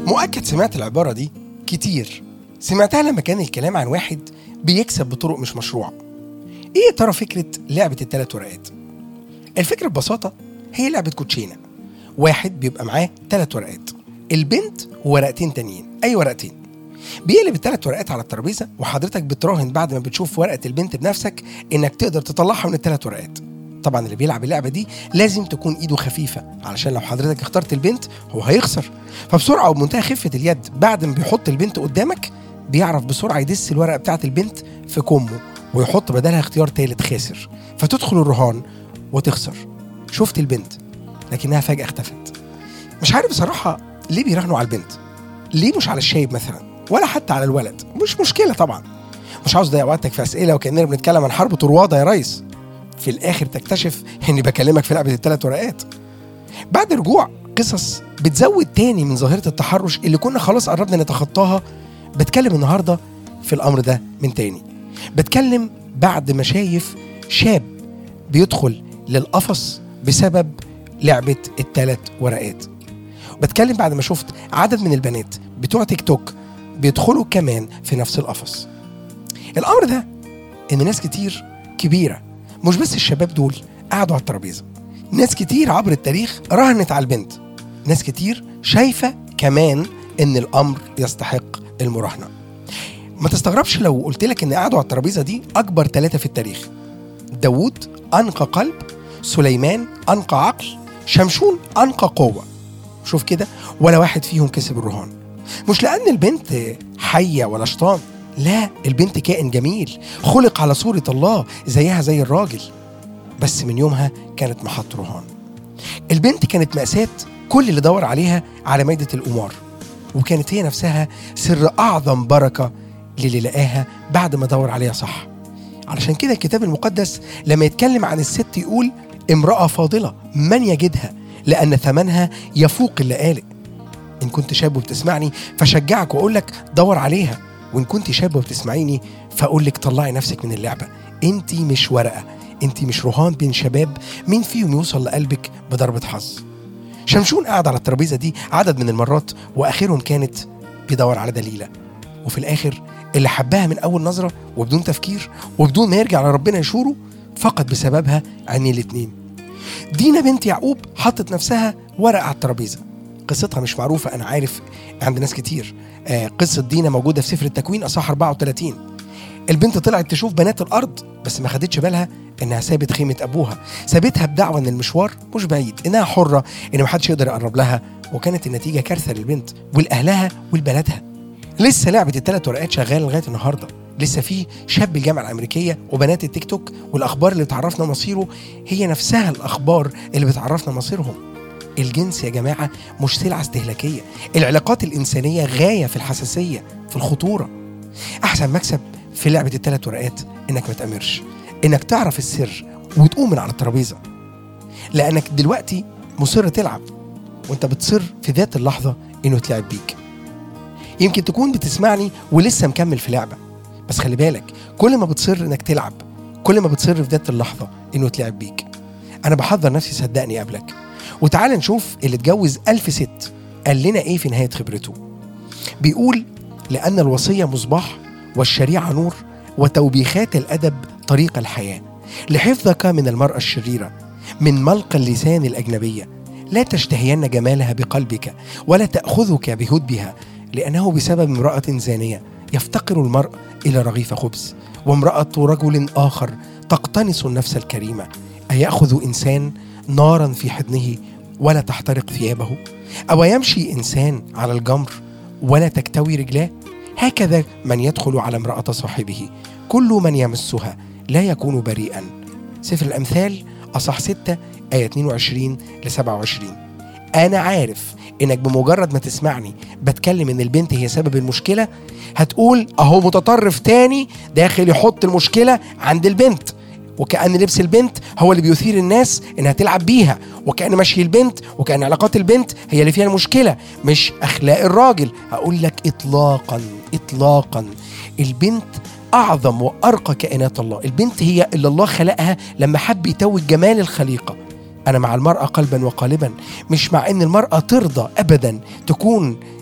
مؤكد سمعت العبارة دي كتير سمعتها لما كان الكلام عن واحد بيكسب بطرق مش مشروعة ايه يا ترى فكرة لعبة الثلاث ورقات؟ الفكرة ببساطة هي لعبة كوتشينة واحد بيبقى معاه ثلاث ورقات البنت وورقتين تانيين اي ورقتين بيقلب الثلاث ورقات على الترابيزه وحضرتك بتراهن بعد ما بتشوف ورقه البنت بنفسك انك تقدر تطلعها من الثلاث ورقات طبعا اللي بيلعب اللعبه دي لازم تكون ايده خفيفه علشان لو حضرتك اخترت البنت هو هيخسر فبسرعه وبمنتهى خفه اليد بعد ما بيحط البنت قدامك بيعرف بسرعه يدس الورقه بتاعه البنت في كمه ويحط بدلها اختيار ثالث خاسر فتدخل الرهان وتخسر شفت البنت لكنها فجاه اختفت مش عارف بصراحه ليه بيراهنوا على البنت ليه مش على الشايب مثلا ولا حتى على الولد مش مشكله طبعا مش عاوز اضيع وقتك في اسئله وكاننا بنتكلم عن حرب طروادة يا ريس في الاخر تكتشف اني بكلمك في لعبه الثلاث ورقات بعد رجوع قصص بتزود تاني من ظاهره التحرش اللي كنا خلاص قربنا نتخطاها بتكلم النهارده في الامر ده من تاني بتكلم بعد ما شايف شاب بيدخل للقفص بسبب لعبه الثلاث ورقات بتكلم بعد ما شفت عدد من البنات بتوع تيك توك بيدخلوا كمان في نفس القفص الامر ده ان ناس كتير كبيره مش بس الشباب دول قعدوا على الترابيزه ناس كتير عبر التاريخ راهنت على البنت ناس كتير شايفه كمان ان الامر يستحق المراهنه ما تستغربش لو قلت لك ان قعدوا على الترابيزه دي اكبر ثلاثه في التاريخ داوود انقى قلب سليمان انقى عقل شمشون انقى قوه شوف كده ولا واحد فيهم كسب الرهان مش لان البنت حيه ولا شيطان لا البنت كائن جميل خلق على صورة الله زيها زي الراجل بس من يومها كانت محط رهان البنت كانت مأساة كل اللي دور عليها على مائدة القمار وكانت هي نفسها سر أعظم بركة للي لقاها بعد ما دور عليها صح علشان كده الكتاب المقدس لما يتكلم عن الست يقول امرأة فاضلة من يجدها لأن ثمنها يفوق اللآلئ إن كنت شاب وبتسمعني فشجعك وأقول لك دور عليها وإن كنت شاب وبتسمعيني فأقول لك طلعي نفسك من اللعبة أنت مش ورقة أنت مش رهان بين شباب مين فيهم يوصل لقلبك بضربة حظ شمشون قعد على الترابيزة دي عدد من المرات وآخرهم كانت بيدور على دليلة وفي الآخر اللي حبها من أول نظرة وبدون تفكير وبدون ما يرجع لربنا يشوره فقد بسببها عينيه الاتنين دينا بنت يعقوب حطت نفسها ورقة على الترابيزة قصتها مش معروفة أنا عارف عند ناس كتير آه قصة دينا موجودة في سفر التكوين أصح 34 البنت طلعت تشوف بنات الأرض بس ما خدتش بالها إنها سابت خيمة أبوها سابتها بدعوة إن المشوار مش بعيد إنها حرة إن محدش يقدر يقرب لها وكانت النتيجة كارثة للبنت ولأهلها ولبلدها لسه لعبة الثلاث ورقات شغالة لغاية النهاردة لسه في شاب الجامعة الأمريكية وبنات التيك توك والأخبار اللي بتعرفنا مصيره هي نفسها الأخبار اللي بتعرفنا مصيرهم الجنس يا جماعة مش سلعة استهلاكية العلاقات الإنسانية غاية في الحساسية في الخطورة أحسن مكسب في لعبة الثلاث ورقات إنك ما تأمرش إنك تعرف السر وتقوم من على الترابيزة لأنك دلوقتي مصر تلعب وأنت بتصر في ذات اللحظة إنه تلعب بيك يمكن تكون بتسمعني ولسه مكمل في لعبة بس خلي بالك كل ما بتصر إنك تلعب كل ما بتصر في ذات اللحظة إنه تلعب بيك أنا بحذر نفسي صدقني قبلك وتعال نشوف اللي اتجوز ألف ست قال لنا إيه في نهاية خبرته بيقول لأن الوصية مصباح والشريعة نور وتوبيخات الأدب طريق الحياة لحفظك من المرأة الشريرة من ملق اللسان الأجنبية لا تشتهين جمالها بقلبك ولا تأخذك بهدبها لأنه بسبب امرأة زانية يفتقر المرء إلى رغيف خبز وامرأة رجل آخر تقتنص النفس الكريمة أيأخذ إنسان نارا في حضنه ولا تحترق ثيابه أو يمشي إنسان على الجمر ولا تكتوي رجلاه هكذا من يدخل على امرأة صاحبه كل من يمسها لا يكون بريئا سفر الأمثال أصح 6 آية 22 ل 27 أنا عارف إنك بمجرد ما تسمعني بتكلم إن البنت هي سبب المشكلة هتقول أهو متطرف تاني داخل يحط المشكلة عند البنت وكأن لبس البنت هو اللي بيثير الناس إنها تلعب بيها وكأن مشي البنت وكأن علاقات البنت هي اللي فيها المشكلة مش أخلاق الراجل أقول لك إطلاقا إطلاقا البنت أعظم وأرقى كائنات الله البنت هي اللي الله خلقها لما حب يتوج جمال الخليقة أنا مع المرأة قلبا وقالبا مش مع إن المرأة ترضى أبدا تكون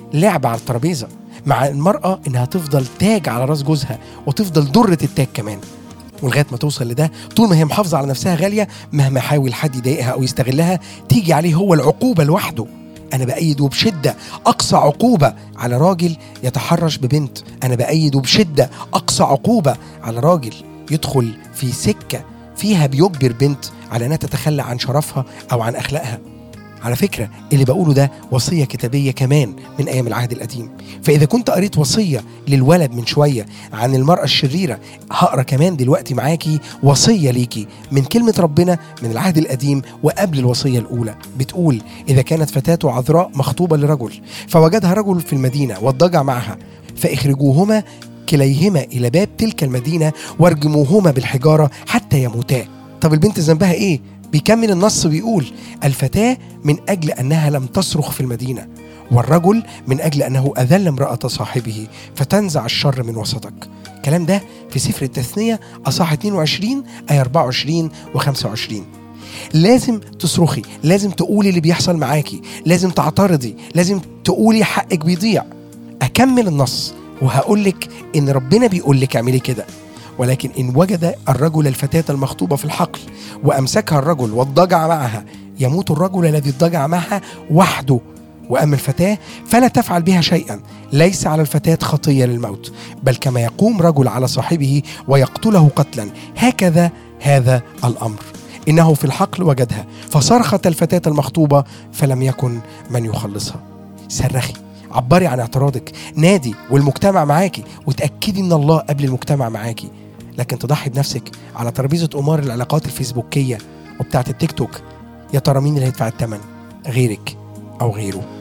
لعبة على الترابيزة مع المرأة إنها تفضل تاج على راس جوزها وتفضل درة التاج كمان ولغايه ما توصل لده طول ما هي محافظه على نفسها غاليه مهما حاول حد يضايقها او يستغلها تيجي عليه هو العقوبه لوحده انا بايد وبشده اقصى عقوبه على راجل يتحرش ببنت انا بايد وبشده اقصى عقوبه على راجل يدخل في سكه فيها بيجبر بنت على انها تتخلى عن شرفها او عن اخلاقها على فكرة اللي بقوله ده وصية كتابية كمان من أيام العهد القديم فإذا كنت قريت وصية للولد من شوية عن المرأة الشريرة هقرا كمان دلوقتي معاكي وصية ليكي من كلمة ربنا من العهد القديم وقبل الوصية الأولى بتقول إذا كانت فتاة عذراء مخطوبة لرجل فوجدها رجل في المدينة واضطجع معها فاخرجوهما كليهما إلى باب تلك المدينة وارجموهما بالحجارة حتى يموتا طب البنت ذنبها إيه؟ بيكمل النص بيقول الفتاة من أجل أنها لم تصرخ في المدينة والرجل من أجل أنه أذل امرأة صاحبه فتنزع الشر من وسطك الكلام ده في سفر التثنية أصح 22 آية 24 و25 لازم تصرخي لازم تقولي اللي بيحصل معاكي لازم تعترضي لازم تقولي حقك بيضيع أكمل النص وهقول لك إن ربنا بيقول لك اعملي كده ولكن إن وجد الرجل الفتاة المخطوبة في الحقل وأمسكها الرجل واضطجع معها يموت الرجل الذي اضطجع معها وحده وأما الفتاة فلا تفعل بها شيئا ليس على الفتاة خطية للموت بل كما يقوم رجل على صاحبه ويقتله قتلا هكذا هذا الأمر إنه في الحقل وجدها فصرخت الفتاة المخطوبة فلم يكن من يخلصها صرخي عبري عن اعتراضك نادي والمجتمع معاكي وتأكدي إن الله قبل المجتمع معاكي لكن تضحي بنفسك على ترابيزة قمار العلاقات الفيسبوكية وبتاعة التيك توك يا ترى مين اللي هيدفع الثمن غيرك أو غيره